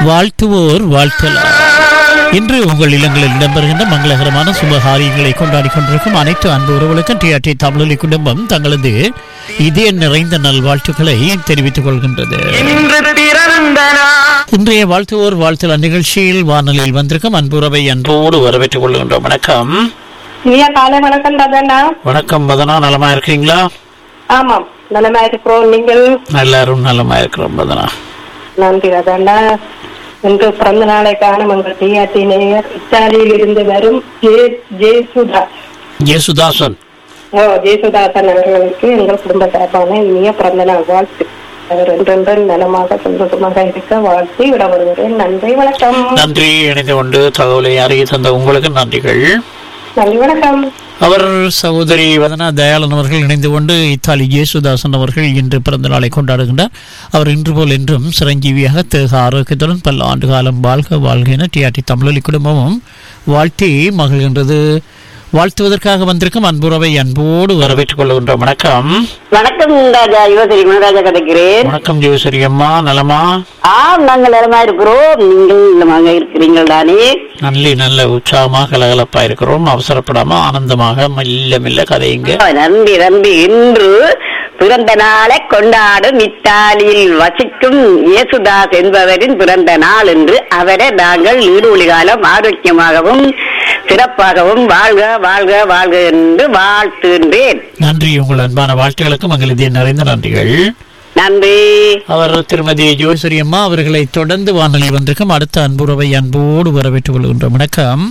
வாழ்த்துவோர் வாழ்த்தலாம் இன்று உங்கள் இல்லங்களில் இடம்பெறுகின்ற மங்களகரமான சுபகாரியங்களை கொண்டாடி கொண்டிருக்கும் அனைத்து அன்பு உறவுகளுக்கும் டிஆர்டி தமிழொலி குடும்பம் தங்களது இதய நிறைந்த நல்வாழ்த்துக்களை தெரிவித்துக் கொள்கின்றது இன்று பிறந்த நாள் இன்றைய வாழ்த்துவோர் வாழ்த்தல் நிகழ்ச்சியில் வானொலியில் வந்திருக்கும் அன்புறவை அன்போடு வரவேற்றுக் கொள்கின்றோம் வணக்கம் ஐயா காலை வணக்கம் தாதாண்ணா வணக்கம் மதனா நலமா இருக்கீங்களா ஆமாம் நலமா இருக்கிறோம் நீங்கள் எல்லாரும் நலமா இருக்கிறோம் மதனா நன்றி தாதாண்ணா இன்று பிறந்த நாளை காணும் எங்கள் டிஆர்டி நேயர் இத்தாலியில் இருந்து வரும் ஜே ஜேசுதாஸ் ஜேசுதாசன் ஓ ஜேசுதாசன் அவர்களுக்கு எங்கள் குடும்ப சார்பான இனிய பிறந்த நாள் வாழ்த்து அவர் என்றென்றும் நலமாக சந்தோஷமாக இருக்க வாழ்த்தி விட வருகிறேன் நன்றி வணக்கம் நன்றி இணைந்து கொண்டு தகவலை அறிய தந்த உங்களுக்கு நன்றிகள் நன்றி வணக்கம் அவர் சகோதரி வதனா தயாளன் அவர்கள் இணைந்து கொண்டு இத்தாலி இயேசுதாசன் அவர்கள் இன்று பிறந்த நாளை கொண்டாடுகின்றார் அவர் இன்று போல் என்றும் சிரஞ்சீவியாக தேக ஆரோக்கியத்துடன் பல ஆண்டு காலம் வாழ்க வாழ்க என டிஆர்டி தமிழொலி குடும்பமும் வாழ்த்தி மகிழ்கின்றது வாழ்த்துவதற்காக வந்திருக்கும் அன்புறவை அன்போடு வரவேற்றுக் கொள்கின்றோம் வணக்கம் வணக்கம் ராஜா யுவசரி குணராஜா கதைக்கிறேன் வணக்கம் ஜோசரி அம்மா நலமா ஆம் நாங்கள் நலமா இருக்கிறோம் நீங்கள் நலமாக இருக்கிறீர்கள் தானே நல்லி நல்ல உற்சாகமாக கலகலப்பா இருக்கிறோம் அவசரப்படாம ஆனந்தமாக மெல்ல மெல்ல கதையுங்க ஆ, நன்றி நன்றி இன்று பிறந்த நாளை கொண்டாடும் இத்தாலியில் வசிக்கும் இயேசுதாஸ் என்பவரின் பிறந்த நாள் என்று அவரை நாங்கள் நீடூழி காலம் ஆரோக்கியமாகவும் சிறப்பாகவும் வாழ்க வாழ்க வாழ்க என்று வாழ்த்துகின்றேன் நன்றி உங்கள் அன்பான வாழ்த்துகளுக்கு மங்கள் இதய நிறைந்த நன்றிகள் நன்றி அவர் திருமதி ஜோசரி அம்மா அவர்களை தொடர்ந்து வானொலி வந்திருக்கும் அடுத்த அன்புறவை அன்போடு வரவேற்றுக் கொள்கின்றோம் வணக்கம்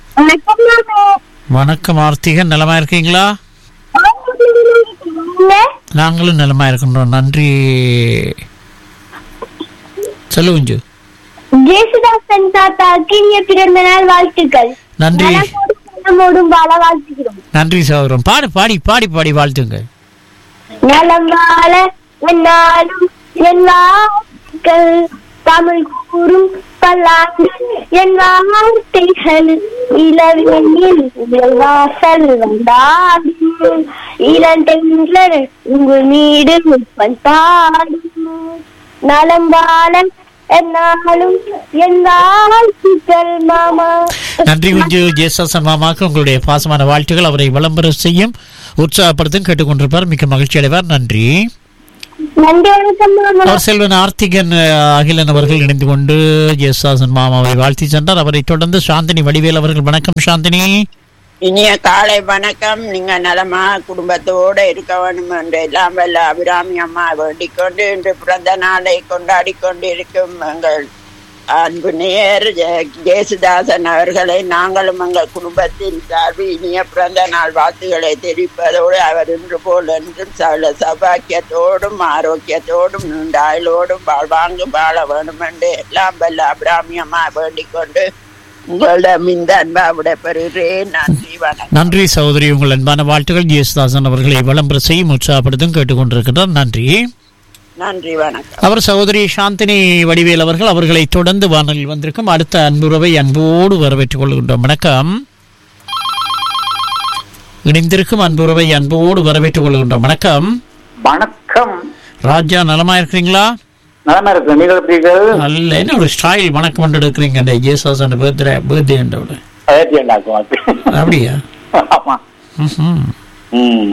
வணக்கம் ஆர்த்திகன் நலமா இருக்கீங்களா நாங்களும் நலமா இருக்கின்றோம் நன்றி சொல்லு குஞ்சு ஜேசுதாசன் தாத்தாக்கு இனிய பிறந்த நாள் வாழ்த்துக்கள் நன்றி நலமோடும் வாழ வாழ்த்துகிறோம் நன்றி சகோதரம் பாடு பாடி பாடி பாடி வாழ்த்துங்க நலம் வாழ என்னாலும் என் வாழ்த்துக்கள் தமிழ் கூறும் பல்லாண்டு என் வார்த்தைகள் இளவெண்ணில் உங்கள் வாசல் வந்தாடும் இளந்தென்றல் உங்கள் வீடு பாடும் நலம் வாழ என்னாலும் என் வாழ்த்துக்கள் மாமா நன்றி குஞ்சு ஜேசாசன் மாமாக்கு உங்களுடைய பாசமான வாழ்த்துக்கள் அவரை விளம்பர செய்யும் உற்சாகப்படுத்தும் கேட்டுக்கொண்டிருப்பார் மிக்க மகிழ்ச்சி அடைவார் நன்றி நன்றி வணக்கம் மாமா அவர் செல்வன் ஆர்த்திகன் அஹ், அகிலன் அவர்கள் இணைந்து கொண்டு ஜெயசாசன் மாமாவை வாழ்த்தி சென்றார் அவரை தொடர்ந்து சாந்தினி வடிவேல் அவர்கள் வணக்கம் சாந்தினி இனிய காலை வணக்கம் நீங்க நலமா குடும்பத்தோட இருக்க வேண்டும் என்று எல்லாம் வல்ல அபிராமி அம்மா வேண்டிக் கொண்டு இன்று பிறந்த நாளை கொண்டாடி கொண்டிருக்கும் எங்கள் அன்பு நேர் ஜெ- ஜேசுதாசன் அவர்களை நாங்களும் எங்கள் குடும்பத்தின் சார்பில் இனிய பிறந்த நாள் வாழ்த்துக்களை தெரிவிப்பதோடு அவர் இன்று போல் என்றும் சகல சபாக்கியத்தோடும் ஆரோக்கியத்தோடும் நீண்ட ஆயுளோடும் வாழ்வாங்கு வாழ வேண்டும் என்று எல்லாம் வல்ல அபிராமி அம்மா வேண்டிக் கொண்டு உங்களிடம் இந்த அன்பா விடைபெறுகிறேன் நன்றி வணக்கம் நன்றி சகோதரி உங்கள் அன்பான வாழ்த்துக்கள் ஜெயசுதாசன் அவர்களை விளம்பர செய்யும் உற்சாகப்படுத்தும் கேட்டுக்கொண்டிருக்கிறார் நன்றி நன்றி வணக்கம் அவர் சகோதரி சாந்தினி வடிவேல் அவர்கள் அவர்களை தொடர்ந்து வானொலியில் வந்திருக்கும் அடுத்த அன்புறவை அன்போடு வரவேற்றுக் கொள்கின்றோம் வணக்கம் இணைந்திருக்கும் அன்புறவை அன்போடு வரவேற்றுக் கொள்கின்றோம் வணக்கம் வணக்கம் ராஜா நலமா இருக்கிறீங்களா நலமா இருக்கு நீங்கள் எப்படி இருக்கிறது? நல்ல என்ன ஒரு ஸ்டைல் வணக்கம் கொண்டு எடுக்கிறீங்க இந்த ஜேசாசன் பர்த்டே பர்த்டேன்றோட அயோத்தி அண்ணாக்கு வாழ்த்து. அப்படியா ஆமா ம்ஹும். ம்.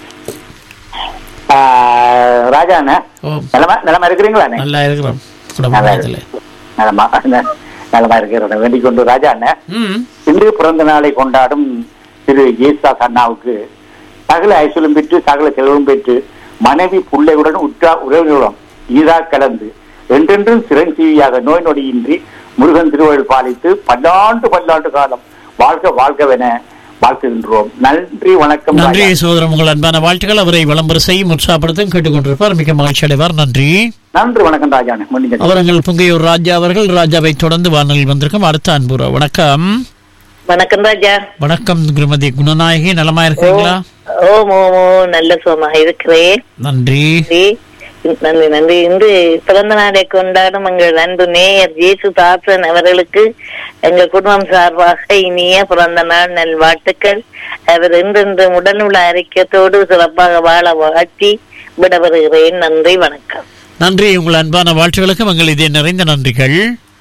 ஆ, ராஜா அண்ணா ஓ நலமா நலமா இருக்கிறீங்களா அண்ணே? நல்லா இருக்கிறோம் நல்லா குடும்பத்தில் இருக்கு. நலமா ந- நலமா இருக்கிறேன் வேண்டிக் கொண்டு ராஜா அண்ணன் ம் இன்று பிறந்த நாளை கொண்டாடும் திரு ஜேசுதாஸ் அண்ணாவுக்கு சகல ஐஸ்வலம் பெற்று சகல செல்வம் பெற்று மனைவி பிள்ளைகளுடன் உற்றா உறவினருடன் ஈரா கலந்து என்றென்றும் சிரஞ்சீவியாக நோய் நொடியின்றி முருகன் திருவள்ளுவர் பாலித்து பல்லாண்டு பல்லாண்டு காலம் வாழ்க வாழ்கவென வாழ்த்துகின்றோம் நன்றி வணக்கம் நன்றி ராஜா. சோதரம் உங்கள் அன்பான வாழ்த்துக்கள் அவரை விளம்பர செய்யும் உற்சாகப்படுத்தும் கேட்டுக்கொண்டிருப்பார் மிக மகிழ்ச்சி அடைவார் நன்றி நன்றி வணக்கம் ராஜா முடிஞ்சது அவர் எங்கள் புங்கையூர் ராஜா அவர்கள் ராஜாவை தொடர்ந்து வானொலியில் வந்திருக்கும் அடுத்த அன்புற வணக்கம் வணக்கம் ராஜா வணக்கம் திருமதி குணநாயகி நலமா இருக்கிறீங்களா ஓம் ஓம் ஓம் நல்ல சுகமாக இருக்கிறேன் நன்றி நன்றி நன்றி நன்றி இன்று பிறந்த நாளை கொண்டாடும் எங்கள் அன்பு நேயர் ஜேசு தாசன் அவர்களுக்கு எங்கள் குடும்பம் சார்பாக இனிய பிறந்த நாள் நல்வாழ்த்துக்கள் அவர் இன்றென்று உடலுள்ள அறிக்கையத்தோடு சிறப்பாக வாழ வாழ்த்தி விடவருகிறேன் நன்றி வணக்கம் நன்றி உங்கள் அன்பான வாழ்த்துகளுக்கு எங்கள் இதே நிறைந்த நன்றிகள்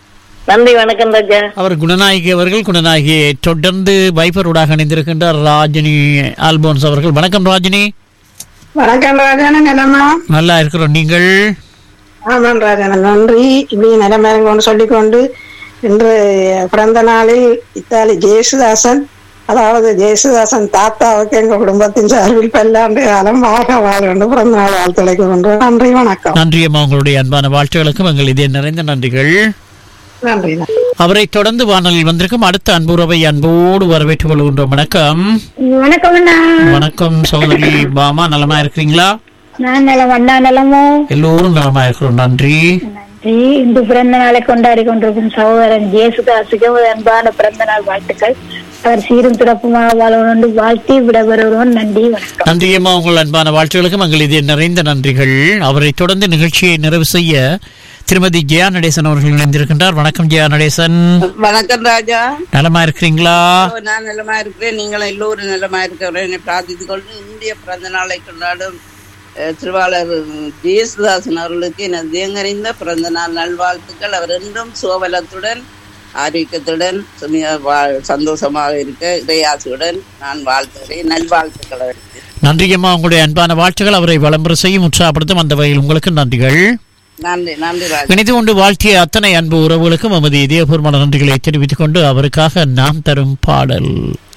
நன்றி வணக்கம் ராஜா அவர் குணநாயகி அவர்கள் குணநாயகியை தொடர்ந்து வைபரோடாக இணைந்திருக்கின்றார் ராஜினி ஆல்போன்ஸ் அவர்கள் வணக்கம் ராஜினி வணக்கம் ராஜான நிலமா நல்லா இருக்கிறோம் நீங்கள் ஆமாம் ராஜான நன்றி இப்படி நிலமரங்கன்னு சொல்லிக்கொண்டு இன்று பிறந்த நாளில் இத்தாலி ஜேசுதாசன் அதாவது ஜேசுதாசன் தாத்தாவுக்கு எங்க குடும்பத்தின் சார்பில் பல்லாண்டு காலம் வாழ வாழ வேண்டும் பிறந்த நாள் வாழ்த்துழைக்கு கொண்டு நன்றி வணக்கம் நன்றி அம்மா உங்களுடைய அன்பான வாழ்த்துகளுக்கும் எங்கள் இதே நிறைந்த நன்றிகள் நன்றி நன்றி அவரை தொடர்ந்து வானொலியில் வந்திருக்கும் அடுத்த அன்புறவை அன்போடு வரவேற்றுக் கொள்கின்றோம் வணக்கம் வணக்கம் அண்ணா வணக்கம் சகோதரி பாமா நலமா இருக்கிறீங்களா நான் நலம் அண்ணா நலமோ எல்லோரும் நலமா இருக்கிறோம் நன்றி நன்றி இன்று பிறந்த நாளை கொண்டாடி கொண்டிருக்கும் சகோதரன் ஜேசுதாசுக்கு ஒரு அன்பான பிறந்த நாள் வாழ்த்துக்கள் அவர் சீரும் சிறப்புமாக வாழணும் வாழ்த்தி விடைபெறுவோம் நன்றி வணக்கம் நன்றி அம்மா உங்கள் அன்பான வாழ்த்துகளுக்கும் எங்கள் இதே நிறைந்த நன்றிகள் அவரை தொடர்ந்து நிகழ்ச்சியை நிறைவு செய்ய திருமதி ஜெயா நடேசன் அவர்கள் இணைந்திருக்கின்றார் வணக்கம் ஜெயா நடேசன் வணக்கம் ராஜா நலமா இருக்கிறீங்களா ஓ, நான் நலமா இருக்கிறேன் நீங்கள் எல்லோரும் நலமா இருக்கிறேன் பிரார்த்தித்துக் கொண்டு இந்திய பிறந்த நாளை கொண்டாடும் அஹ், திருவாளர் ஜேசுதாசன் அவர்களுக்கு எனது தேங்கறிந்த பிறந்த நாள் நல்வாழ்த்துக்கள் அவர் என்றும் சோபலத்துடன் ஆரோக்கியத்துடன் சுமி- வா- சந்தோஷமாக இருக்க இறையாசியுடன் நான் வாழ்த்துகிறேன் நல்வாழ்த்துக்கள் அவருக்கு நன்றி அம்மா உங்களுடைய அன்பான வாழ்த்துகள் அவரை வளம்பெற செய்யும் உற்சாகப்படுத்தும் அந்த வகையில் உங்களுக்கு நன்றிகள் நன்றி நன்றி ராஜா இணைந்து கொண்டு வாழ்த்திய அத்தனை அன்பு உறவுகளுக்கும் எமது இதயபூர்வமான நன்றிகளை தெரிவித்துக் கொண்டு அவருக்காக நாம் தரும் பாடல்